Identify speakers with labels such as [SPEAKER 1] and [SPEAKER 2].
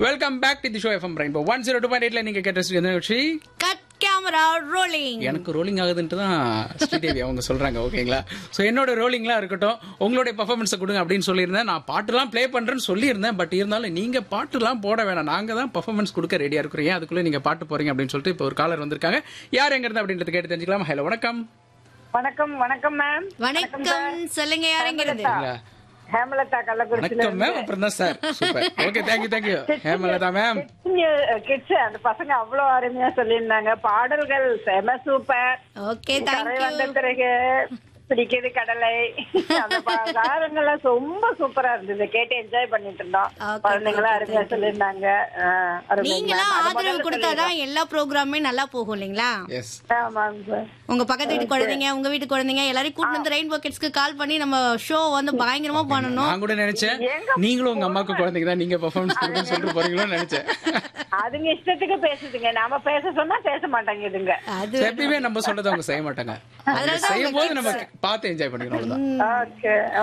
[SPEAKER 1] Welcome back to the show FM rainbow one zero two point எயிட்ல நீங்க கேட்ட எந்த நிகழ்ச்சி
[SPEAKER 2] கட் கேமரா ரோலிங்
[SPEAKER 1] எனக்கு ரோலிங் ஆகுதுன்ட்டு தான் ஸ்ரீதேவி அவங்க சொல்றாங்க ஓகேங்களா ஸோ என்னோட ரோலிங்லாம் இருக்கட்டும் உங்களுடைய பர்ஃபார்மன்ஸை கொடுங்க அப்படின்னு சொல்லியிருந்தேன் நான் பாட்டுலாம் ப்ளே பண்றேன்னு சொல்லியிருந்தேன் பட் இருந்தாலும் நீங்க பாட்டுலாம் போட வேணாம் நாங்க தான் பர்ஃபார்மன்ஸ் கொடுக்க ரெடியா இருக்கிறோம் ஏன் அதுக்குள்ள நீங்க பாட்டு போறீங்க அப்படின்னு சொல்லிட்டு இப்போ ஒரு காலர் வந்திருக்காங்க யார் எங்க இருந்து அப்படின்றது கேட்டு தெரிஞ்சுக்கலாம் ஹலோ வணக்கம்
[SPEAKER 3] வணக்கம் வணக்கம் மேம்
[SPEAKER 2] வணக்கம் சொல்லுங்க யாருங்கிறது
[SPEAKER 1] சரிங்களா?
[SPEAKER 3] ஹேமலதா கள்ளக்குறிச்சியில
[SPEAKER 1] வணக்கம் மேம் அப்புறம் தான் sir super okay thank you thank you Hemalatha ma'am
[SPEAKER 3] kids அந்த பசங்க அவ்வளவு அருமையா சொல்லியிருந்தாங்க பாடல்கள் செம சூப்பர்
[SPEAKER 2] ஓகே
[SPEAKER 3] கரை
[SPEAKER 2] தேங்க்யூ
[SPEAKER 3] வந்த பிறகு பிடிக்கிறது கடலை அந்த பா- காரங்கள்லாம் ரொம்ப சூப்பரா இருந்தது கேட்டு என்ஜாய் பண்ணிட்டு இருந்தோம்
[SPEAKER 2] Okay,
[SPEAKER 3] குழந்தைங்களாம்
[SPEAKER 2] okay,
[SPEAKER 3] அருமையா சொல்லியிருந்தாங்க ஆ, அருமை
[SPEAKER 2] நீங்களாம்
[SPEAKER 3] ma'am. அது
[SPEAKER 2] ஆதரவு
[SPEAKER 3] முதல்ல
[SPEAKER 2] கொடுத்தாதான் எல்லா ப்ரோக்ராமே நல்லா போகும் இல்லைங்களா
[SPEAKER 1] எஸ்
[SPEAKER 3] சொல்லிடுறேன். ஆமாங்க சார்
[SPEAKER 2] உங்க பக்கத்து வீட்டு குழந்தைங்க உங்க வீட்டு குழந்தைங்க எல்லாரையும் கூட்டு வந்து ரெயின்போ கிட்ஸ்க்கு கால் பண்ணி நம்ம ஷோ வந்து பயங்கரமா பண்ணணும்
[SPEAKER 1] நான் கூட நினைச்சேன் நீங்களும் உங்க அம்மாக்கு குழந்தைங்க தான் நீங்க பர்ஃபார்மன்ஸ் கொடுக்குன்னு சொல்லிட்டு போறீங்களோன்னு நினைச்சேன்
[SPEAKER 3] அதுங்க இஷ்டத்துக்கு பேசுதுங்க நாம பேச சொன்னா பேச மாட்டாங்குதுங்க
[SPEAKER 2] அது
[SPEAKER 1] So, எப்பயுமே நம்ம சொல்றதை அவங்க செய்ய மாட்டாங்க அவங்க செய்யும் போது நம்ம பார்த்து என்ஜாய் பண்ணிக்கணும் அவ்வளவுதான்
[SPEAKER 3] ஓகே